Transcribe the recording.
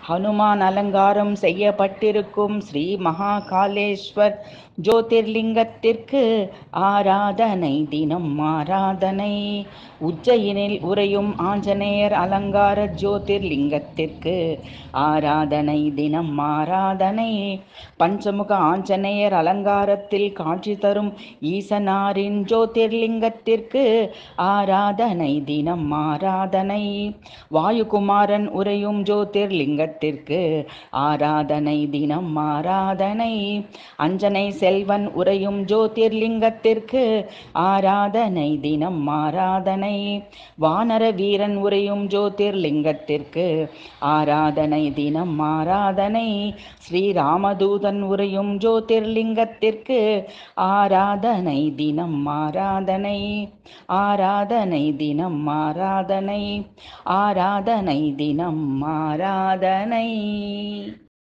ஹனுமான் அலங்காரம் செய்யப்பட்டிருக்கும் ஸ்ரீ மகாகாலேஸ்வர் ஜோதிர்லிங்கத்திற்கு ஆராதனை தினம் ஆராதனை உஜ்ஜயினில் உறையும் ஆஞ்சநேயர் அலங்கார ஜோதிர்லிங்கத்திற்கு ஆராதனை தினம் ஆராதனை பஞ்சமுக ஆஞ்சநேயர் அலங்காரத்தில் காட்சி தரும் ஈசனாரின் ஜோதிர்லிங்கத்திற்கு ஆராதனை தினம் ஆராதனை வாயுகுமாரன் உறையும் ஜோதிர்லிங்கத்திற்கு ஆராதனை தினம் ஆராதனை அஞ்சனை செல்வன் உறையும் ஜோதிர்லிங்கத்திற்கு ஆராதனை தினம் ஆராதனை வானர வீரன் உறையும் ஜோதிர்லிங்கத்திற்கு ஆராதனை தினம் ஆராதனை ஸ்ரீராமதூதன் உறையும் ஜோதிர்லிங்கத்திற்கு ஆராதனை தினம் ஆராதனை ஆராதனை தினம் ஆராதனை ஆராதனை தினம் ஆராதனை